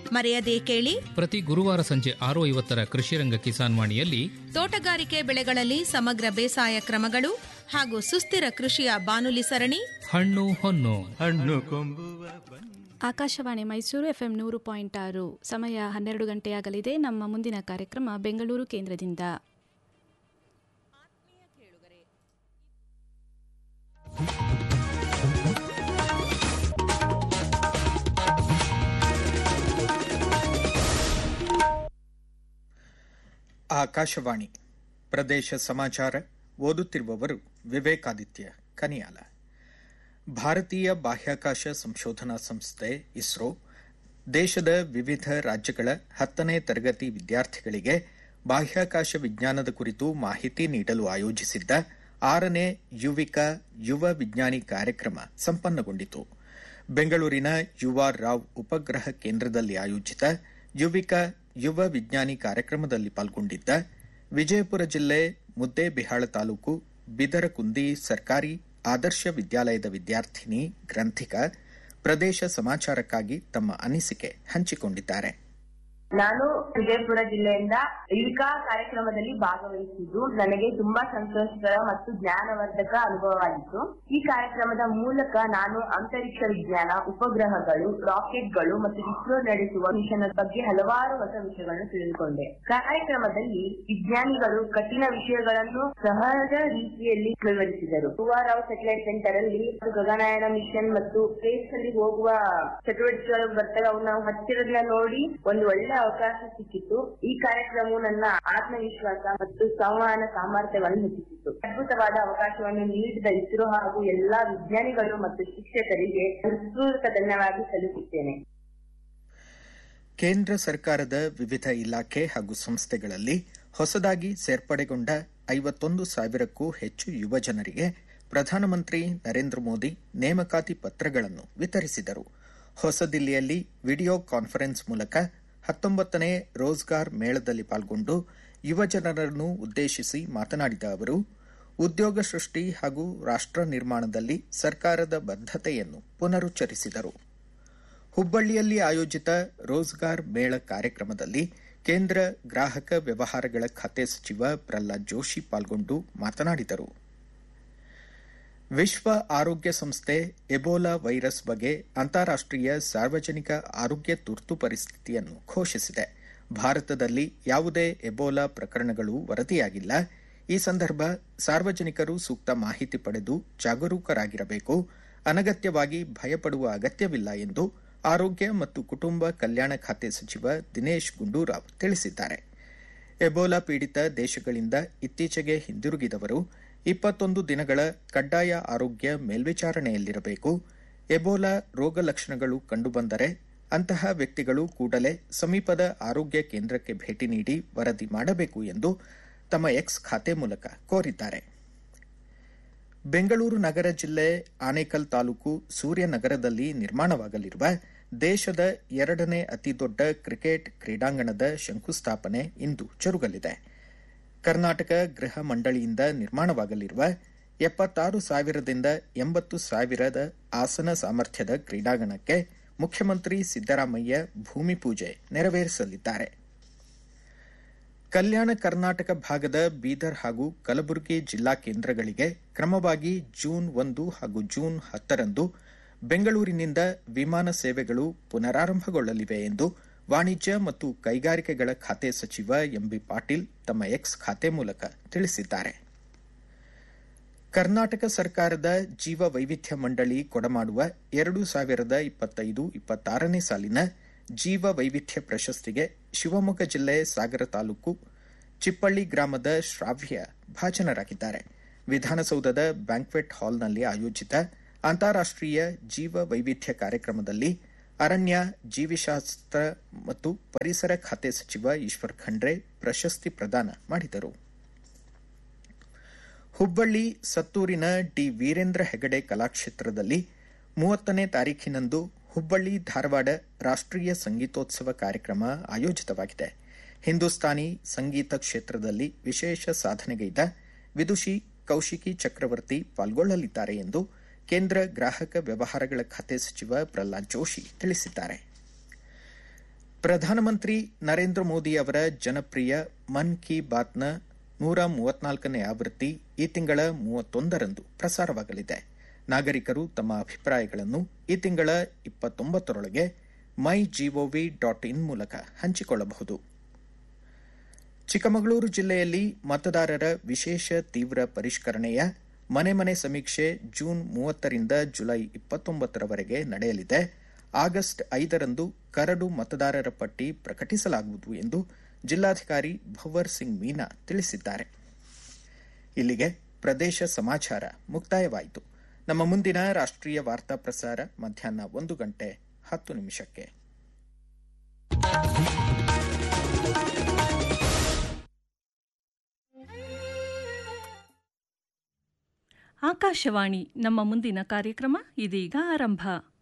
ಮರೆಯದೇ ಕೇಳಿ ಪ್ರತಿ ಗುರುವಾರ ಸಂಜೆ ಆರು ಐವತ್ತರ ಕೃಷಿರಂಗ ಕಿಸಾನ್ ವಾಣಿಯಲ್ಲಿ ತೋಟಗಾರಿಕೆ ಬೆಳೆಗಳಲ್ಲಿ ಸಮಗ್ರ ಬೇಸಾಯ ಕ್ರಮಗಳು ಹಾಗೂ ಸುಸ್ಥಿರ ಕೃಷಿಯ ಬಾನುಲಿ ಸರಣಿ ಹಣ್ಣು ಹೊನ್ನು ಹಣ್ಣು ಕೊಂಬುವ ಬನ್ನಿ ಆಕಾಶವಾಣಿ ಮೈಸೂರು ಎಫ್ಎಂ ನೂರು ಪಾಯಿಂಟ್ ಆರು ಸಮಯ ಹನ್ನೆರಡು ಗಂಟೆಯಾಗಲಿದೆ ನಮ್ಮ ಮುಂದಿನ ಕಾರ್ಯಕ್ರಮ ಬೆಂಗಳೂರು ಕೇಂದ್ರದಿಂದ ಆಕಾಶವಾಣಿ ಪ್ರದೇಶ ಸಮಾಚಾರ ಓದುತ್ತಿರುವವರು ವಿವೇಕಾದಿತ್ಯ ಕನಿಯಾಲ ಭಾರತೀಯ ಬಾಹ್ಯಾಕಾಶ ಸಂಶೋಧನಾ ಸಂಸ್ಥೆ ಇಸ್ರೋ ದೇಶದ ವಿವಿಧ ರಾಜ್ಯಗಳ ಹತ್ತನೇ ತರಗತಿ ವಿದ್ಯಾರ್ಥಿಗಳಿಗೆ ಬಾಹ್ಯಾಕಾಶ ವಿಜ್ಞಾನದ ಕುರಿತು ಮಾಹಿತಿ ನೀಡಲು ಆಯೋಜಿಸಿದ್ದ ಆರನೇ ಯುವಿಕಾ ಯುವ ವಿಜ್ಞಾನಿ ಕಾರ್ಯಕ್ರಮ ಸಂಪನ್ನಗೊಂಡಿತು ಬೆಂಗಳೂರಿನ ಯುವ ರಾವ್ ಉಪಗ್ರಹ ಕೇಂದ್ರದಲ್ಲಿ ಆಯೋಜಿತ ಯುವಿಕಾ ಯುವ ವಿಜ್ಞಾನಿ ಕಾರ್ಯಕ್ರಮದಲ್ಲಿ ಪಾಲ್ಗೊಂಡಿದ್ದ ವಿಜಯಪುರ ಜಿಲ್ಲೆ ಮುದ್ದೇಬಿಹಾಳ ತಾಲೂಕು ಬಿದರಕುಂದಿ ಸರ್ಕಾರಿ ಆದರ್ಶ ವಿದ್ಯಾಲಯದ ವಿದ್ಯಾರ್ಥಿನಿ ಗ್ರಂಥಿಕಾ ಪ್ರದೇಶ ಸಮಾಚಾರಕ್ಕಾಗಿ ತಮ್ಮ ಅನಿಸಿಕೆ ಹಂಚಿಕೊಂಡಿದ್ದಾರೆ ನಾನು ವಿಜಯಪುರ ಜಿಲ್ಲೆಯಿಂದ ಇಲ್ಕಾ ಕಾರ್ಯಕ್ರಮದಲ್ಲಿ ಭಾಗವಹಿಸಿದ್ದು ನನಗೆ ತುಂಬಾ ಸಂತೋಷಕರ ಮತ್ತು ಜ್ಞಾನವರ್ಧಕ ಅನುಭವವಾಗಿತ್ತು ಈ ಕಾರ್ಯಕ್ರಮದ ಮೂಲಕ ನಾನು ಅಂತರಿಕ್ಷ ವಿಜ್ಞಾನ ಉಪಗ್ರಹಗಳು ರಾಕೆಟ್ಗಳು ಮತ್ತು ಇಸ್ರೋ ನಡೆಸುವ ಮಿಷನ್ ಬಗ್ಗೆ ಹಲವಾರು ಹೊಸ ವಿಷಯಗಳನ್ನು ತಿಳಿದುಕೊಂಡೆ ಕಾರ್ಯಕ್ರಮದಲ್ಲಿ ವಿಜ್ಞಾನಿಗಳು ಕಠಿಣ ವಿಷಯಗಳನ್ನು ಸಹಜ ರೀತಿಯಲ್ಲಿ ವಿವರಿಸಿದರು ರಾವ್ ಸೆಟಲೈಟ್ ಸೆಂಟರ್ ಅಲ್ಲಿ ಗಗನಯಾನ ಮಿಷನ್ ಮತ್ತು ಸ್ಪೇಸ್ ಅಲ್ಲಿ ಹೋಗುವ ಚಟುವಟಿಕೆಗಳು ಬರ್ತವೆ ಅವು ನಾವು ಹತ್ತಿರದಿಂದ ನೋಡಿ ಒಂದು ಒಳ್ಳೆ ಅವಕಾಶ ಸಿಕ್ಕಿತ್ತು ಈ ಕಾರ್ಯಕ್ರಮವು ನನ್ನ ಆತ್ಮವಿಶ್ವಾಸ ಮತ್ತು ಸಂವಹನ ಸಾಮರ್ಥ್ಯವನ್ನು ಹೆಚ್ಚಿಸಿತು ಅದ್ಭುತವಾದ ಅವಕಾಶವನ್ನು ನೀಡಿದ ಇಸ್ರೋ ಹಾಗೂ ಎಲ್ಲಾ ವಿಜ್ಞಾನಿಗಳು ಮತ್ತು ಶಿಕ್ಷಕರಿಗೆ ಹೃತ್ಪೂರ್ವಕ ಧನ್ಯವಾದ ಸಲ್ಲಿಸುತ್ತೇನೆ ಕೇಂದ್ರ ಸರ್ಕಾರದ ವಿವಿಧ ಇಲಾಖೆ ಹಾಗೂ ಸಂಸ್ಥೆಗಳಲ್ಲಿ ಹೊಸದಾಗಿ ಸೇರ್ಪಡೆಗೊಂಡ ಐವತ್ತೊಂದು ಸಾವಿರಕ್ಕೂ ಹೆಚ್ಚು ಯುವ ಜನರಿಗೆ ಪ್ರಧಾನಮಂತ್ರಿ ನರೇಂದ್ರ ಮೋದಿ ನೇಮಕಾತಿ ಪತ್ರಗಳನ್ನು ವಿತರಿಸಿದರು ಹೊಸದಿಲ್ಲಿಯಲ್ಲಿ ವಿಡಿಯೋ ಕಾನ್ಫರೆನ್ಸ್ ಮೂಲಕ ಹತ್ತೊಂಬತ್ತನೇ ರೋಜ್ಗಾರ್ ಮೇಳದಲ್ಲಿ ಪಾಲ್ಗೊಂಡು ಯುವ ಜನರನ್ನು ಉದ್ದೇಶಿಸಿ ಮಾತನಾಡಿದ ಅವರು ಉದ್ಯೋಗ ಸೃಷ್ಟಿ ಹಾಗೂ ರಾಷ್ಟ್ರ ನಿರ್ಮಾಣದಲ್ಲಿ ಸರ್ಕಾರದ ಬದ್ಧತೆಯನ್ನು ಪುನರುಚ್ಚರಿಸಿದರು ಹುಬ್ಬಳ್ಳಿಯಲ್ಲಿ ಆಯೋಜಿತ ರೋಜ್ಗಾರ್ ಮೇಳ ಕಾರ್ಯಕ್ರಮದಲ್ಲಿ ಕೇಂದ್ರ ಗ್ರಾಹಕ ವ್ಯವಹಾರಗಳ ಖಾತೆ ಸಚಿವ ಪ್ರಹ್ಲಾದ್ ಜೋಶಿ ಪಾಲ್ಗೊಂಡು ಮಾತನಾಡಿದರು ವಿಶ್ವ ಆರೋಗ್ಯ ಸಂಸ್ಥೆ ಎಬೋಲಾ ವೈರಸ್ ಬಗ್ಗೆ ಅಂತಾರಾಷ್ಟೀಯ ಸಾರ್ವಜನಿಕ ಆರೋಗ್ಯ ತುರ್ತು ಪರಿಸ್ಥಿತಿಯನ್ನು ಘೋಷಿಸಿದೆ ಭಾರತದಲ್ಲಿ ಯಾವುದೇ ಎಬೋಲಾ ಪ್ರಕರಣಗಳು ವರದಿಯಾಗಿಲ್ಲ ಈ ಸಂದರ್ಭ ಸಾರ್ವಜನಿಕರು ಸೂಕ್ತ ಮಾಹಿತಿ ಪಡೆದು ಜಾಗರೂಕರಾಗಿರಬೇಕು ಅನಗತ್ಯವಾಗಿ ಭಯಪಡುವ ಅಗತ್ಯವಿಲ್ಲ ಎಂದು ಆರೋಗ್ಯ ಮತ್ತು ಕುಟುಂಬ ಕಲ್ಯಾಣ ಖಾತೆ ಸಚಿವ ದಿನೇಶ್ ಗುಂಡೂರಾವ್ ತಿಳಿಸಿದ್ದಾರೆ ಎಬೋಲಾ ಪೀಡಿತ ದೇಶಗಳಿಂದ ಇತ್ತೀಚೆಗೆ ಹಿಂದಿರುಗಿದವರು ಇಪ್ಪತ್ತೊಂದು ದಿನಗಳ ಕಡ್ಡಾಯ ಆರೋಗ್ಯ ಮೇಲ್ವಿಚಾರಣೆಯಲ್ಲಿರಬೇಕು ಎಬೋಲಾ ರೋಗ ಲಕ್ಷಣಗಳು ಕಂಡುಬಂದರೆ ಅಂತಹ ವ್ಯಕ್ತಿಗಳು ಕೂಡಲೇ ಸಮೀಪದ ಆರೋಗ್ಯ ಕೇಂದ್ರಕ್ಕೆ ಭೇಟಿ ನೀಡಿ ವರದಿ ಮಾಡಬೇಕು ಎಂದು ತಮ್ಮ ಎಕ್ಸ್ ಖಾತೆ ಮೂಲಕ ಕೋರಿದ್ದಾರೆ ಬೆಂಗಳೂರು ನಗರ ಜಿಲ್ಲೆ ಆನೇಕಲ್ ತಾಲೂಕು ಸೂರ್ಯನಗರದಲ್ಲಿ ನಿರ್ಮಾಣವಾಗಲಿರುವ ದೇಶದ ಎರಡನೇ ಅತಿದೊಡ್ಡ ಕ್ರಿಕೆಟ್ ಕ್ರೀಡಾಂಗಣದ ಶಂಕುಸ್ಥಾಪನೆ ಇಂದು ಜರುಗಲಿದೆ ಕರ್ನಾಟಕ ಗೃಹ ಮಂಡಳಿಯಿಂದ ನಿರ್ಮಾಣವಾಗಲಿರುವ ಎಪ್ಪತ್ತಾರು ಸಾವಿರದಿಂದ ಎಂಬತ್ತು ಸಾವಿರದ ಆಸನ ಸಾಮರ್ಥ್ಯದ ಕ್ರೀಡಾಂಗಣಕ್ಕೆ ಮುಖ್ಯಮಂತ್ರಿ ಸಿದ್ದರಾಮಯ್ಯ ಭೂಮಿ ಪೂಜೆ ನೆರವೇರಿಸಲಿದ್ದಾರೆ ಕಲ್ಯಾಣ ಕರ್ನಾಟಕ ಭಾಗದ ಬೀದರ್ ಹಾಗೂ ಕಲಬುರಗಿ ಜಿಲ್ಲಾ ಕೇಂದ್ರಗಳಿಗೆ ಕ್ರಮವಾಗಿ ಜೂನ್ ಒಂದು ಹಾಗೂ ಜೂನ್ ಹತ್ತರಂದು ಬೆಂಗಳೂರಿನಿಂದ ವಿಮಾನ ಸೇವೆಗಳು ಪುನರಾರಂಭಗೊಳ್ಳಲಿವೆ ಎಂದು ವಾಣಿಜ್ಯ ಮತ್ತು ಕೈಗಾರಿಕೆಗಳ ಖಾತೆ ಸಚಿವ ಎಂಬಿ ಪಾಟೀಲ್ ತಮ್ಮ ಎಕ್ಸ್ ಖಾತೆ ಮೂಲಕ ತಿಳಿಸಿದ್ದಾರೆ ಕರ್ನಾಟಕ ಸರ್ಕಾರದ ಜೀವ ವೈವಿಧ್ಯ ಮಂಡಳಿ ಕೊಡಮಾಡುವ ಎರಡು ಸಾವಿರದ ಇಪ್ಪತ್ತೈದು ಇಪ್ಪತ್ತಾರನೇ ಸಾಲಿನ ಜೀವ ವೈವಿಧ್ಯ ಪ್ರಶಸ್ತಿಗೆ ಶಿವಮೊಗ್ಗ ಜಿಲ್ಲೆ ಸಾಗರ ತಾಲೂಕು ಚಿಪ್ಪಳ್ಳಿ ಗ್ರಾಮದ ಶ್ರಾವ್ಯ ಭಾಜನರಾಗಿದ್ದಾರೆ ವಿಧಾನಸೌಧದ ಬ್ಯಾಂಕ್ವೆಟ್ ಹಾಲ್ನಲ್ಲಿ ಆಯೋಜಿತ ಅಂತಾರಾಷ್ಟೀಯ ಜೀವ ವೈವಿಧ್ಯ ಕಾರ್ಯಕ್ರಮದಲ್ಲಿ ಅರಣ್ಯ ಜೀವಿಶಾಸ್ತ್ರ ಮತ್ತು ಪರಿಸರ ಖಾತೆ ಸಚಿವ ಈಶ್ವರ್ ಖಂಡ್ರೆ ಪ್ರಶಸ್ತಿ ಪ್ರದಾನ ಮಾಡಿದರು ಹುಬ್ಬಳ್ಳಿ ಸತ್ತೂರಿನ ಡಿ ವೀರೇಂದ್ರ ಹೆಗಡೆ ಕಲಾಕ್ಷೇತ್ರದಲ್ಲಿ ಮೂವತ್ತನೇ ತಾರೀಖಿನಂದು ಹುಬ್ಬಳ್ಳಿ ಧಾರವಾಡ ರಾಷ್ಟ್ರೀಯ ಸಂಗೀತೋತ್ಸವ ಕಾರ್ಯಕ್ರಮ ಆಯೋಜಿತವಾಗಿದೆ ಹಿಂದೂಸ್ತಾನಿ ಸಂಗೀತ ಕ್ಷೇತ್ರದಲ್ಲಿ ವಿಶೇಷ ಸಾಧನೆಗೈದ ವಿದುಷಿ ಕೌಶಿಕಿ ಚಕ್ರವರ್ತಿ ಪಾಲ್ಗೊಳ್ಳಲಿದ್ದಾರೆ ಎಂದು ಕೇಂದ್ರ ಗ್ರಾಹಕ ವ್ಯವಹಾರಗಳ ಖಾತೆ ಸಚಿವ ಪ್ರಹ್ಲಾದ್ ಜೋಶಿ ತಿಳಿಸಿದ್ದಾರೆ ಪ್ರಧಾನಮಂತ್ರಿ ನರೇಂದ್ರ ಮೋದಿ ಅವರ ಜನಪ್ರಿಯ ಮನ್ ಕಿ ಬಾತ್ನ ನೂರ ಮೂವತ್ನಾಲ್ಕನೇ ಆವೃತ್ತಿ ಈ ತಿಂಗಳ ಮೂವತ್ತೊಂದರಂದು ಪ್ರಸಾರವಾಗಲಿದೆ ನಾಗರಿಕರು ತಮ್ಮ ಅಭಿಪ್ರಾಯಗಳನ್ನು ಈ ತಿಂಗಳ ಇಪ್ಪತ್ತೊಂಬತ್ತರೊಳಗೆ ಮೈ ಜಿಒವಿ ಡಾಟ್ ಇನ್ ಮೂಲಕ ಹಂಚಿಕೊಳ್ಳಬಹುದು ಚಿಕ್ಕಮಗಳೂರು ಜಿಲ್ಲೆಯಲ್ಲಿ ಮತದಾರರ ವಿಶೇಷ ತೀವ್ರ ಪರಿಷ್ಕರಣೆಯ ಮನೆ ಮನೆ ಸಮೀಕ್ಷೆ ಜೂನ್ ಮೂವತ್ತರಿಂದ ಜುಲೈ ಇಪ್ಪತ್ತೊಂಬತ್ತರವರೆಗೆ ನಡೆಯಲಿದೆ ಆಗಸ್ಟ್ ಐದರಂದು ಕರಡು ಮತದಾರರ ಪಟ್ಟಿ ಪ್ರಕಟಿಸಲಾಗುವುದು ಎಂದು ಜಿಲ್ಲಾಧಿಕಾರಿ ಭವರ್ ಸಿಂಗ್ ಮೀನಾ ತಿಳಿಸಿದ್ದಾರೆ ಇಲ್ಲಿಗೆ ಪ್ರದೇಶ ಸಮಾಚಾರ ಮುಕ್ತಾಯವಾಯಿತು ನಮ್ಮ ಮುಂದಿನ ರಾಷ್ಟ್ರೀಯ ವಾರ್ತಾ ಪ್ರಸಾರ ಮಧ್ಯಾಹ್ನ ಒಂದು ಗಂಟೆ ಹತ್ತು ನಿಮಿಷಕ್ಕೆ ಆಕಾಶವಾಣಿ ನಮ್ಮ ಮುಂದಿನ ಕಾರ್ಯಕ್ರಮ ಇದೀಗ ಆರಂಭ